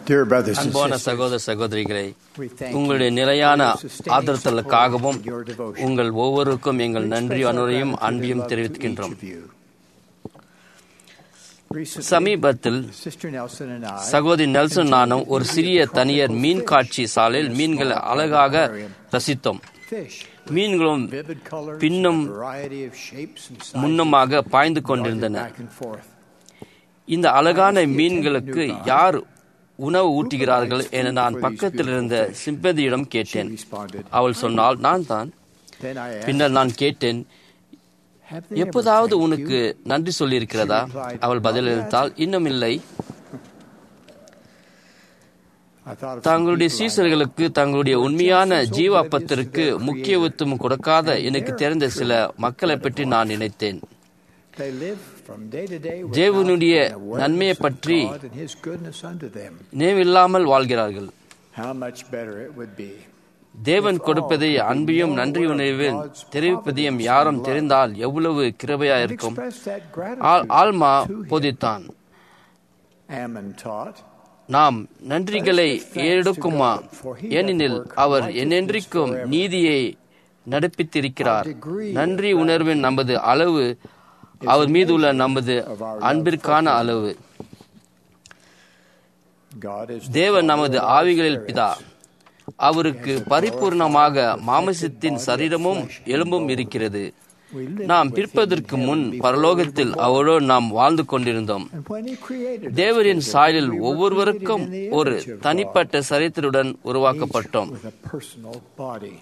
Dear brothers and அன்பான sisters, சகோதர சகோதரிகளே we thank உங்களுடைய you நிலையான for your sustaining ஆதரத்தலுக்காகவும் support and your devotion. உங்கள் ஒவ்வொருக்கும் எங்கள் We நன்றி express our அனுரையும் gratitude and அன்பையும் love to தெரிவிக்கின்றோம் each of you. Recently, சமீபத்தில் Sister Nelson and I சகோதரி நெல்சன் நானும் ஒரு சிறிய தனியார் மீன் காட்சி சாலையில் மீன்களை அழகாக ரசித்தோம் fish, மீன்களும் vivid colors, பின்னும் and a variety of shapes and sizes முன்னமாக பாய்ந்து darted கொண்டிருந்தன back and forth. இந்த அழகான மீன்களுக்கு யார் உணவு ஊட்டுகிறார்கள் என நான் பக்கத்தில் இருந்த சிம்பதியிடம் She கேட்டேன் responded, அவள் சொன்னாள் நான் தான் Then I asked, பின்னர் நான் கேட்டேன் "Have they ever எப்போதாவது thanked உனக்கு you?" நன்றி சொல்லியிருக்கிறதா அவள் பதிலளித்தால் இன்னும் இல்லை I thought of some தங்களுடைய people I know. சீசர்களுக்கு தங்களுடைய உண்மையான ஜீவ அப்பத்திற்கு முக்கியத்துவம் கொடுக்காத எனக்கு தெரிந்த சில மக்களை பற்றி நான் நினைத்தேன் They live from day to day without தேவனுடைய an awareness நன்மையை of பற்றி God and His goodness unto them. நினைவில்லாமல் வாழ்கிறார்கள் How much better it would be தேவன் கொடுப்பதை அன்பியும் நன்றி உணர்வில் தெரிவிப்பதையும் யாரும் தெரிந்தால் எவ்வளவு கிருபையா and இருக்கும் express that ஆல்- gratitude ஆல்மா to Him. போதித்தான் Ammon taught, நாம் நன்றிகளை ஏறெடுக்குமா ஏனெனில் அவர் என்னென்றைக்கும் நீதியை நடப்பித்திருக்கிறார் நன்றி உணர்வின் நமது அளவு அவர் மீது உள்ள நமது அன்பிற்கான அளவு God is தேவன் நமது ஆவிகளில் பிதா அவருக்கு பரிபூர்ணமாக மாமிசத்தின் சரீரமும் எலும்பும் இருக்கிறது we live நாம் with பிற்பதற்கு Him in முன் heaven before பரலோகத்தில் we were born. அவரோடு நாம் வாழ்ந்து கொண்டிருந்தோம் And when He created us, தேவரின் we were சாயலில் created ஒவ்வொருவருக்கும் in the ஒரு image of God, தனிப்பட்ட சரித்திரத்துடன் உருவாக்கப்பட்டோம் each with a personal body.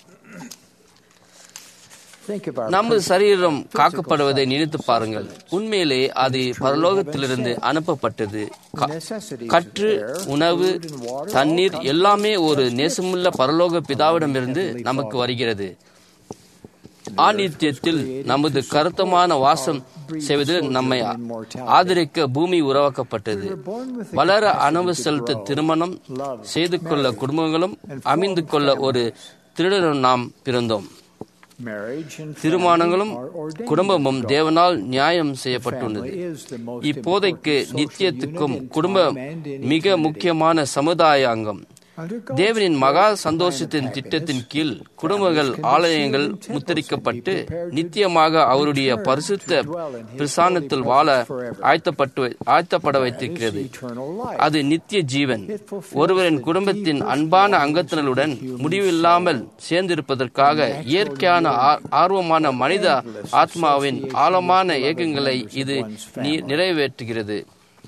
Think of our நமது personal சரீரம் physical காக்கப்படுவதை sustenance. நினைத்து பாருங்கள் உண்மையிலே அது பரலோகத்திலிருந்து அனுப்பப்பட்டது க- necessities கற்று of air, உணவு food and water, all தண்ணீர் come எல்லாமே from ஒரு God. நேசமுள்ள பரலோக பிதாவிடமிருந்து நமக்கு வருகிறது ஆநித்தியத்தில் நமது கருத்தமான வாசம் செய்வதில் நம்மை ஆதரிக்க பூமி உருவாக்கப்பட்டது வளர அணவு செலுத்த திருமணம் செய்து கொள்ள குடும்பங்களும் அமைந்து கொள்ள ஒரு திருடனும் நாம் பிறந்தோம் Marriage and திருமணங்களும் family are ordained குடும்பமும் of God. தேவனால் நியாயம் செய்யப்பட்டுள்ளது Family is the most இப்போதைக்கு important social நித்தியத்துக்கும் unit in குடும்ப time and in மிக eternity. முக்கியமான சமுதாய அங்கம் Under God's தேவனின் மகா great plan சந்தோஷத்தின் of திட்டத்தின் happiness, கீழ் குடும்பங்கள் families can be ஆலயங்கள் sealed in temples முத்திரிக்கப்பட்டு and be prepared to நித்தியமாக அவருடைய return பரிசுத்த to dwell in His பிரசானத்தில் holy வாழ presence forever. ஆயத்தப்பட்டு ஆயத்தப்பட That is வைத்திருக்கிறது eternal life. அது நித்திய ஜீவன் It fulfills ஒருவரின் the குடும்பத்தின் deepest அன்பான longings அங்கத்தினருடன் of the human முடிவில்லாமல் சேர்ந்திருப்பதற்காக The natural இயற்கையான ஆ- ஆர்வமான மனித endless ஆத்மாவின் association ஆழமான with beloved ஏக்கங்களை members of இது one's நீ- family. நிறைவேற்றுகிறது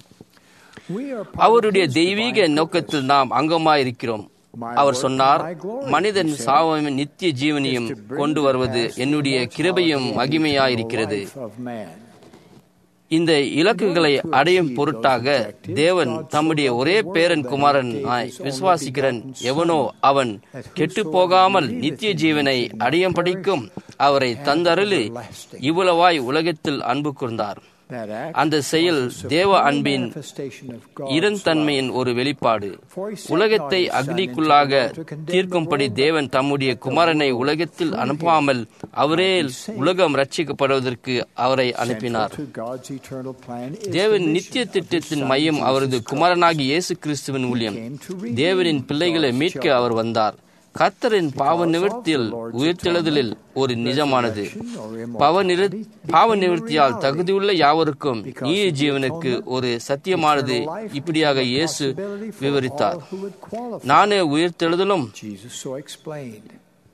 We are part அவருடைய of His தெய்வீக divine நோக்கத்தில் purpose. நாம் அங்கமாயிருக்கிறோம் My அவர் work சொன்னார் and my glory, மனிதன் he said, சாவையும் நித்திய ஜீவனையும் is to bring கொண்டு to வருவது pass the என்னுடைய கிருபையும் immortality and மகிமையாயிருக்கிறது eternal life of man. இந்த இலக்குகளை அடையும் பொருட்டாக தேவன் தம்முடைய ஒரே பேரன் குமாரன் விசுவாசிக்கிறன் எவனோ அவன் கெட்டு போகாமல் நித்திய ஜீவனை அடையும் படிக்கும் அவரை தந்தருளி இவ்வளவாய் உலகத்தில் அன்பு கூர்ந்தார் That act அந்த செயல் was the தேவ supreme அன்பின் manifestation of God's இருந்தன்மையின் ஒரு வெளிப்பாடு உலகத்தை அக்னிக்குள்ளாக தீர்க்கும்படி தேவன் தம்முடைய குமாரனை உலகத்தில் அனுப்பாமல் அவரே உலகம் ரட்சிக்கப்படுவதற்கு அவரை love. அனுப்பினார் Central to God's eternal plan is தேவன் the நித்திய mission of His திட்டத்தின் Son, மையம் Jesus அவரது Christ. குமாரனாகி இயேசு கிறிஸ்துவின் ஊழியம் தேவனின் பிள்ளைகளை மீட்க அவர் வந்தார் கர்த்தரின் பாவ நிவர்த்தியில் உயிர்த்தெழுதலில் ஒரு நிஜமானது பாவ நிறு பாவ நிவர்த்தியால் தகுதியுள்ள யாவருக்கும் நீதி ஜீவனுக்கு ஒரு சத்தியமானது இப்படியாக இயேசு விவரித்தார் நானே உயிர்த்தெழுதலும் Jesus so explained.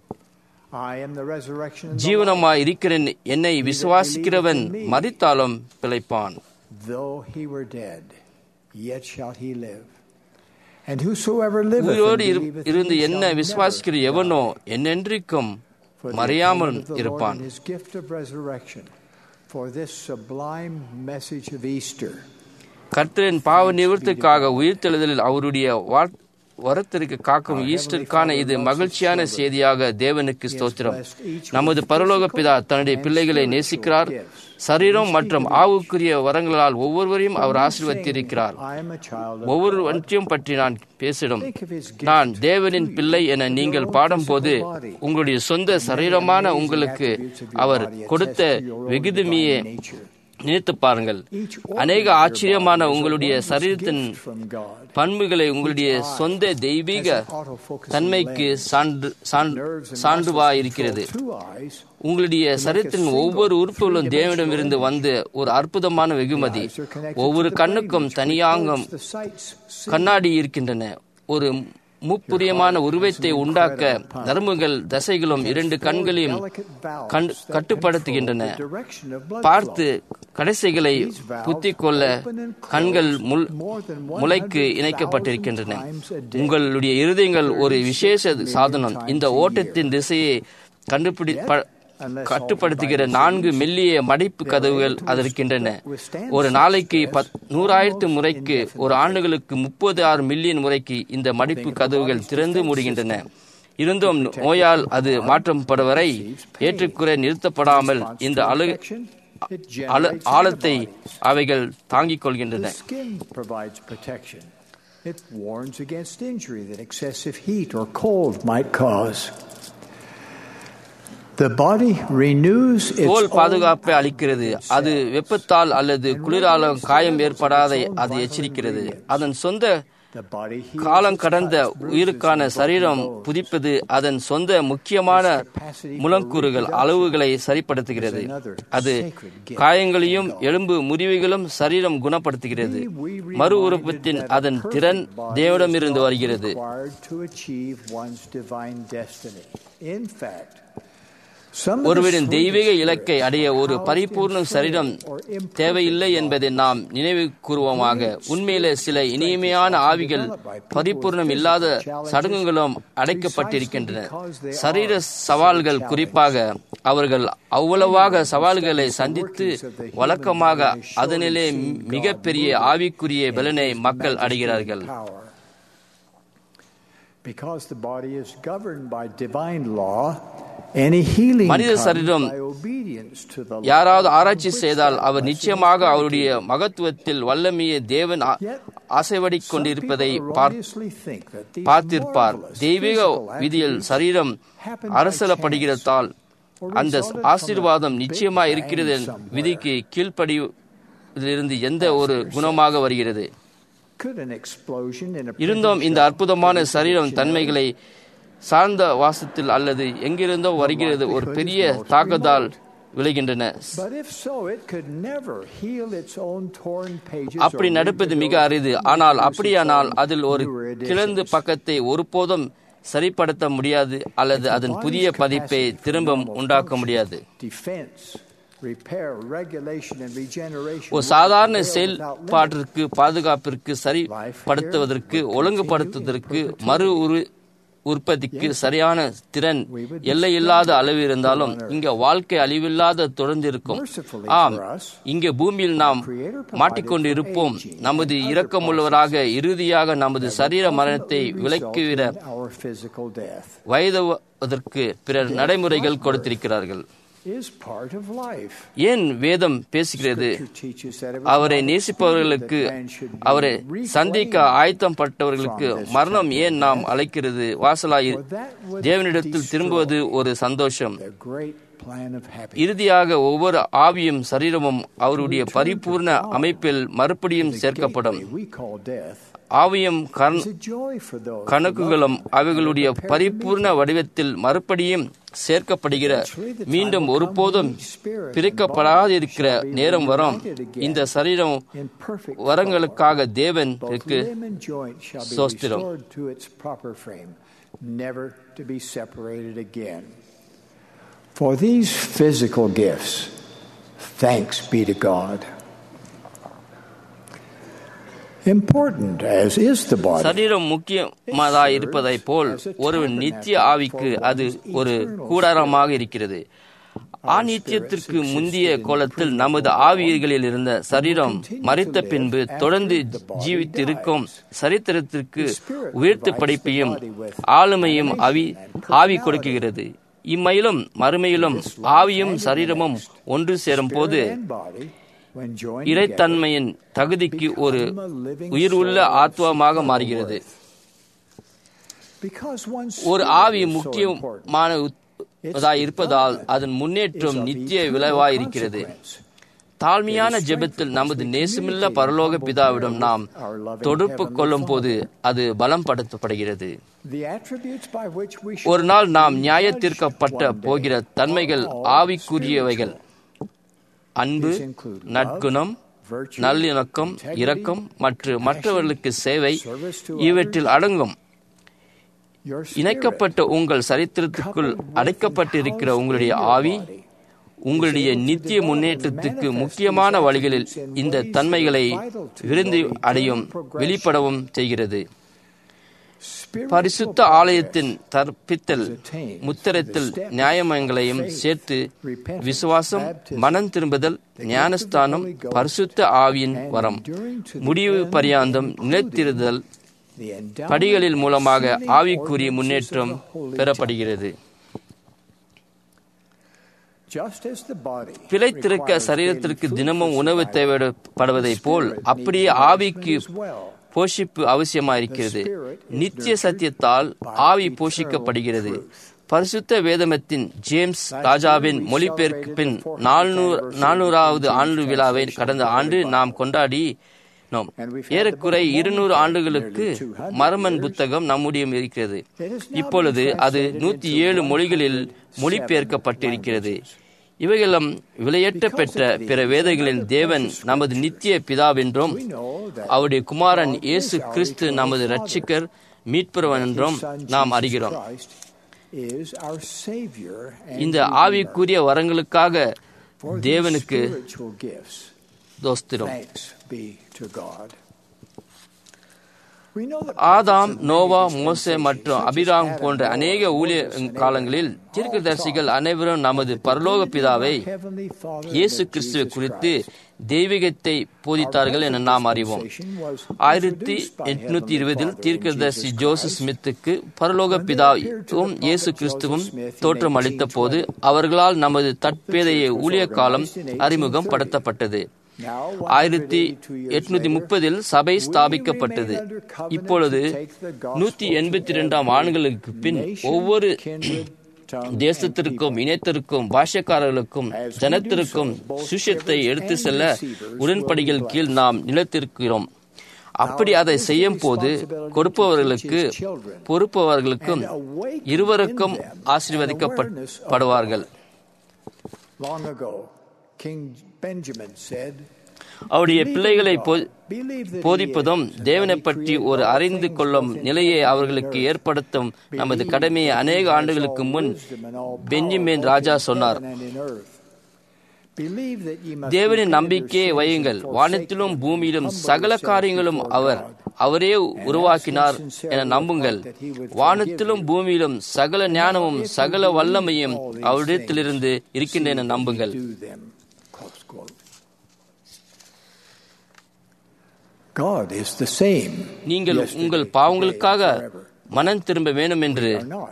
I am the resurrection and the ஜீவனமாய் இருக்கிறேன் என்னை விசுவாசிக்கிறவன் மரித்தாலும் பிழைப்பான் life. Though he were dead, yet shall he live. And whosoever liveth and உயிரோடு இரு- believeth in இருந்து him என்ன shall விசுவாசிக்கிற never எவனோ die. என்னென்றைக்கும் For the மறையாமல் atonement of the Lord இருப்பான் and his gift of resurrection, for this sublime message of Easter, கர்த்தரின் பாவ நிவர்த்திக்காக உயிர்த்தெழுதலில் அவருடைய வா- வரத்திற்கு காக்கும் ஈஸ்டருக்கான இது மகிழ்ச்சியான செய்தியாக தேவனுக்கு ஸ்தோத்திரம் நமது பரலோக பிதா தன்னுடைய பிள்ளைகளை நேசிக்கிறார் சரீரம் மற்றும் ஆவுக்குரிய வரங்களால் ஒவ்வொருவரையும் அவர் ஆசீர்வதித்திருக்கிறார் I am a child of ஒவ்வொருவற்றையும் பற்றி நான் பேசிடும் Think of his gift நான் தேவனின் பிள்ளை என நீங்கள் பாடும்போது உங்களுடைய சொந்த சரீரமான உங்களுக்கு அவர் கொடுத்த வெகுதுமையே நினைத்து பாருங்கள் அநேக ஆச்சரியமான உங்களுடைய சரீரத்தின் பண்புகளை உங்களுடைய சொந்த தெய்வீக தன்மைக்கு சான்று சான்றுவாயிருக்கிறது உங்களுடைய சரீரத்தின் ஒவ்வொரு உறுப்புகளும் தேவனிடமிருந்து வந்து ஒரு அற்புதமான வெகுமதி ஒவ்வொரு கண்ணுக்கும் தனியாங்கம் கண்ணாடி இருக்கின்றன ஒரு முப்புரியமான உருவத்தை உண்டாக்க நரம்புகள் தசைகளும் இரண்டு கண்களையும் கட்டுப்படுத்துகின்றன பார்த்து கடைசிகளை புத்திக் கொள்ள கண்கள் முளைக்கு இணைக்கப்பட்டிருக்கின்றன உங்களுடைய இருதயங்கள் ஒரு விசேஷ சாதனம் இந்த ஓட்டத்தின் திசையை கண்டுபிடி கட்டுப்படுத்துகிற நான்கு மெல்லிய மடிப்பு கதவுகள் அதற்கின்றன ஒரு நாளைக்கு நூறாயிரத்து முறைக்கு ஒரு ஆண்டுகளுக்கு முப்பது ஆறு மில்லியன் முறைக்கு இந்த மடிப்பு கதவுகள் திறந்து மூடுகின்றன இருந்தும் நோயால் அது மாற்றப்படும் வரை ஏற்றுக்குறை நிறுத்தப்படாமல் இந்த அழு ஆழத்தை அவைகள் தாங்கிக் கொள்கின்றன It warns against injury that excessive heat or cold might cause. தோல் பாதுகாப்பை அளிக்கிறது அது வெப்பத்தால் அல்லது குளிராலும் காயம் ஏற்படாத அது எச்சரிக்கிறது அதன் சொந்த காலம் கடந்த உயிருக்கான சரீரம் புதிப்பது அதன் சொந்த முக்கியமான முழங்கூறுகள் அளவுகளை சரிப்படுத்துகிறது அது காயங்களையும் எலும்பு முறிவுகளும் சரீரம் குணப்படுத்துகிறது மறு உறுப்பத்தின் அதன் திறன் தேவடமிருந்து வருகிறது ஒருவரின் தெய்வீக இலக்கை அடைய ஒரு பரிபூர்ண சரீரம் தேவையில்லை என்பதை நாம் நினைவு கூறுவோமாக உண்மையிலே சில இனிமையான ஆவிகள் பரிபூர்ணம் இல்லாத சடங்குகளும் அடைக்கப்பட்டிருக்கின்றன சரீர சவால்கள் குறிப்பாக அவர்கள் அவ்வளவாக சவால்களை சந்தித்து வழக்கமாக அதனிலே மிகப்பெரிய ஆவிக்குரிய பலனை மக்கள் அடைகிறார்கள் Because the body is governed by divine law, மனித சரீரம் யாராவது ஆராய்ச்சி செய்தால் அவர் நிச்சயமாக அவருடைய மகத்துவத்தில் வல்லமையை தேவன் ஆசைவடி கொண்டிருப்பதை பார்த்திருப்பார் தெய்வீக விதியில் சரீரம் அரசலப்படுகிறதால் அந்த ஆசீர்வாதம் நிச்சயமா இருக்கிறது விதிக்கு கீழ்ப்படியிலிருந்து எந்த ஒரு குணமாக வருகிறது இருந்தும் இந்த அற்புதமான சரீரம் தன்மைகளை சார்ந்த வாசத்தில் அல்லது எங்கிருந்தோ வருகிறது ஒரு பெரிய தாக்குதல் விளைகின்றன அப்படி நடப்பது மிக அரிது ஆனால் அப்படியானால் அதில் ஒரு கிழந்து பக்கத்தை ஒருபோதும் சரிப்படுத்த முடியாது அல்லது அதன் புதிய பதிப்பை திரும்ப உண்டாக்க முடியாது ஒரு சாதாரண செயல்பாட்டிற்கு பாதுகாப்பிற்கு சரிப்படுத்துவதற்கு ஒழுங்குபடுத்துவதற்கு மறு உரு உற்பத்திக்கு சரியான திறன் எல்லையில்லாத அளவு இருந்தாலும் இங்க வாழ்க்கை அழிவில்லாத தொடர்ந்து இருக்கும் ஆம் இங்கே பூமியில் நாம் மாட்டிக்கொண்டு இருப்போம் நமது இரக்கமுள்ளவராக இறுதியாக நமது சரீர மரணத்தை விலக்குவிட வயதுவதற்கு பிற நடைமுறைகள் கொடுத்திருக்கிறார்கள் ஏன் வேதம் பேசுகிறது அவரை நேசிப்பவர்களுக்கு அவரை சந்திக்க ஆயத்தம் பட்டவர்களுக்கு மரணம் ஏன் நாம் அழைக்கிறது வாசலாய் தேவனிடத்தில் திரும்புவது ஒரு சந்தோஷம் இறுதியாக ஒவ்வொரு ஆவியும் சரீரமும் அவருடைய பரிபூர்ண அமைப்பில் மறுபடியும் சேர்க்கப்படும் ஆவியும் கணக்குகளும் அவைகளுடைய பரிபூர்ண வடிவத்தில் மறுபடியும் சேர்க்கப்படுகிற மீண்டும் ஒருபோதும் பிரிக்கப்படாதிருக்கிற நேரம் வரும் இந்த சரீரம் வரங்களுக்காக தேவனுக்கு சோஸ்திரம் never to be separated again. For these physical gifts, thanks be to God. Important as is the body. சரீரம் முக்கியமானதாக இருப்பதை போல் ஒரு நித்திய ஆவிக்கு அது ஒரு கூடாரமாக இருக்கிறது ஆநித்தியத்திற்கு முந்தைய கோலத்தில் நமது ஆவியர்களில் இருந்த சரீரம் மறித்த பின்பு தொடர்ந்து ஜீவித்திருக்கும் சரித்திரத்திற்கு உயர்த்து படிப்பையும் ஆளுமையும் அவி ஆவி கொடுக்குகிறது இம்மையிலும் மறுமையிலும் ஆவியும் சரீரமும் ஒன்று சேரும் போது இறைத்தன்மையின் தகுதிக்கு ஒரு உயிர் உள்ள ஆத்வமாக மாறுகிறது ஒரு ஆவி முக்கியமான இருப்பதால் அதன் முன்னேற்றம் நித்திய விளைவாயிருக்கிறது தாழ்மையான ஜெபத்தில் நமது நேசமில்ல பரலோக பிதாவிடம் நாம் தொடர்பு கொள்ளும் போது அது பலம் படுத்தப்படுகிறது ஒரு நாள் நாம் நியாயத்திற்கப்பட்ட போகிற தன்மைகள் ஆவிக்குரியவைகள் அன்பு நற்குணம் நல்லிணக்கம் இரக்கம் மற்றும் மற்றவர்களுக்கு சேவை இவற்றில் அடங்கும் இணைக்கப்பட்ட உங்கள் சரித்திரத்துக்குள் அடைக்கப்பட்டிருக்கிற உங்களுடைய ஆவி உங்களுடைய நித்திய முன்னேற்றத்துக்கு முக்கியமான வழிகளில் இந்த தன்மைகளை விருந்து அடையும் வெளிப்படவும் செய்கிறது பரிசுத்த ஆலயத்தின் தற்பித்தல் முத்திரத்தில் நியாயமங்களையும் சேர்த்து விசுவாசம் மனம் திரும்புதல் ஞானஸ்தானம் பரிசுத்த ஆவியின் வரம் முடிவு பரியாந்தம் நிலைத்திருதல் படிகளில் மூலமாக ஆவிக்குரிய முன்னேற்றம் பெறப்படுகிறது பிழைத்திருக்க சரீரத்திற்கு தினமும் உணவு தேவைப்படுவதைப் போல் அப்படியே ஆவிக்கு போஷிப்பு அவசியமாயிருக்கிறது நித்திய சத்தியத்தால் ஆவி போஷிக்கப்படுகிறது பரிசுத்த வேதமத்தின் ஜேம்ஸ் ராஜாவின் மொழிபெயர்ப்பு பின் நானூறு நானூறாவது ஆண்டு விழாவை கடந்த ஆண்டு நாம் கொண்டாடி ஏறக்குறை இருநூறு ஆண்டுகளுக்கு மரமன் புத்தகம் நம்முடைய இருக்கிறது இப்பொழுது அது நூத்தி ஏழு மொழிகளில் மொழிபெயர்க்கப்பட்டிருக்கிறது இவைகளும் விலையற்ற பெற்ற பிற வேதங்களின் தேவன் நமது நித்திய பிதாவென்றும் அவருடைய குமாரன் இயேசு கிறிஸ்து நமது ரட்சிக்கர் மீட்புறவன் என்றும் நாம் அறிகிறோம் இந்த ஆவிக்குரிய வரங்களுக்காக தேவனுக்கு தோஸ்திரம் ஆதாம் நோவா மோசே மற்றும் அபிராம் போன்ற அநேக ஊழிய காலங்களில் தீர்க்கதரிசிகள் அனைவரும் நமது பரலோக பிதாவை இயேசு கிறிஸ்துவை குறித்து தெய்வீகத்தை போதித்தார்கள் என நாம் அறிவோம் ஆயிரத்தி எட்நூத்தி இருபதில் தீர்க்கதரிசி ஜோசப் ஸ்மித்துக்கு பரலோக பிதாவும் இயேசு கிறிஸ்துவும் தோற்றம் அளித்த போது அவர்களால் நமது தற்பேதைய ஊழிய காலம் அறிமுகம் படுத்தப்பட்டது ஆயிரத்தி எட்நூத்தி முப்பதில் சபை ஸ்தாபிக்கப்பட்டது இப்பொழுது நூத்தி எண்பத்தி இரண்டாம் ஆண்டுகளுக்கு பின் ஒவ்வொரு தேசத்திற்கும் இனத்திற்கும் பாஷக்காரர்களுக்கும் ஜனத்திற்கும் சுஷத்தை எடுத்து செல்ல உடன்படிகள் கீழ் நாம் நிலத்திருக்கிறோம் அப்படி அதை செய்யும் போது கொடுப்பவர்களுக்கு பொறுப்பவர்களுக்கும் இருவருக்கும் ஆசீர்வதிக்கப்படுவார்கள் அவருடைய பிள்ளைகளை போதிப்பதும் தேவனை பற்றி ஒரு அறிந்து கொள்ளும் நிலையை அவர்களுக்கு ஏற்படுத்தும் நமது கடமையை அநேக ஆண்டுகளுக்கு முன் பெஞ்சமின் ராஜா சொன்னார் தேவனின் நம்பிக்கையை வையுங்கள் வானத்திலும் பூமியிலும் சகல காரியங்களும் அவர் அவரே உருவாக்கினார் என நம்புங்கள் வானத்திலும் பூமியிலும் சகல ஞானமும் சகல வல்லமையும் அவரிடத்திலிருந்து இருக்கின்றன நம்புங்கள் God is the same. நீங்கள் உங்கள் பாவங்களுக்காக மனம் திரும்ப வேண்டும் என்று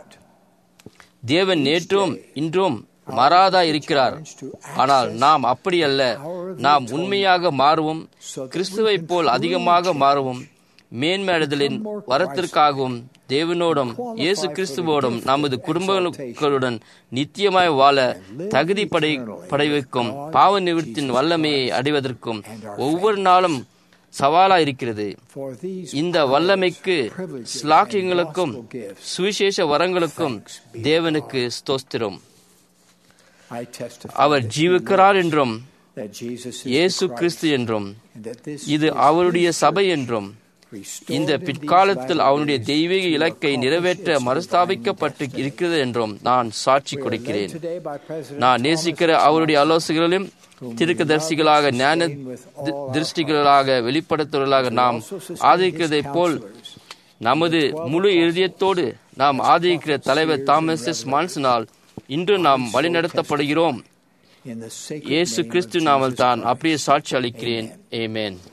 தேவன் நேற்றும் இன்றும் மாறாதா இருக்கிறார் ஆனால் நாம் அப்படி அல்ல நாம் உண்மையாக மாறுவோம் கிறிஸ்துவை போல் அதிகமாக மாறுவோம் மேன்மேடுதலின் வரத்திற்காகவும் தேவனோடும் இயேசு கிறிஸ்துவோடும் நமது குடும்பங்களுடன் நித்தியமாய் வாழ தகுதி படை படைவைக்கும் பாவ நிவர்த்தியின் வல்லமையை அடைவதற்கும் ஒவ்வொரு நாளும் சவாலா இருக்கிறது இந்த வல்லமைக்கு ஸ்லாக்கியங்களுக்கும் சுவிசேஷ வரங்களுக்கும் தேவனுக்கு ஸ்தோஸ்திரம் அவர் ஜீவிக்கிறார் என்றும் இயேசு கிறிஸ்து என்றும் இது அவருடைய சபை என்றும் இந்த பிற்காலத்தில் அவனுடைய தெய்வீக இலக்கை நிறைவேற்ற மறுஸ்தாபிக்கப்பட்டு இருக்கிறது என்றும் நான் சாட்சி கொடுக்கிறேன் நான் நேசிக்கிற அவருடைய ஆலோசகர்களும் திருக்கதர்சிகளாக ஞான திருஷ்டிகளாக வெளிப்படுத்துவர்களாக நாம் ஆதரிக்கிறதைப் போல் நமது முழு இருதயத்தோடு நாம் ஆதரிக்கிற தலைவர் தாமஸ் எஸ் மான்சனால் இன்று நாம் வழிநடத்தப்படுகிறோம் இயேசு கிறிஸ்து நாமல் தான் அப்படியே சாட்சி அளிக்கிறேன் ஏமேன்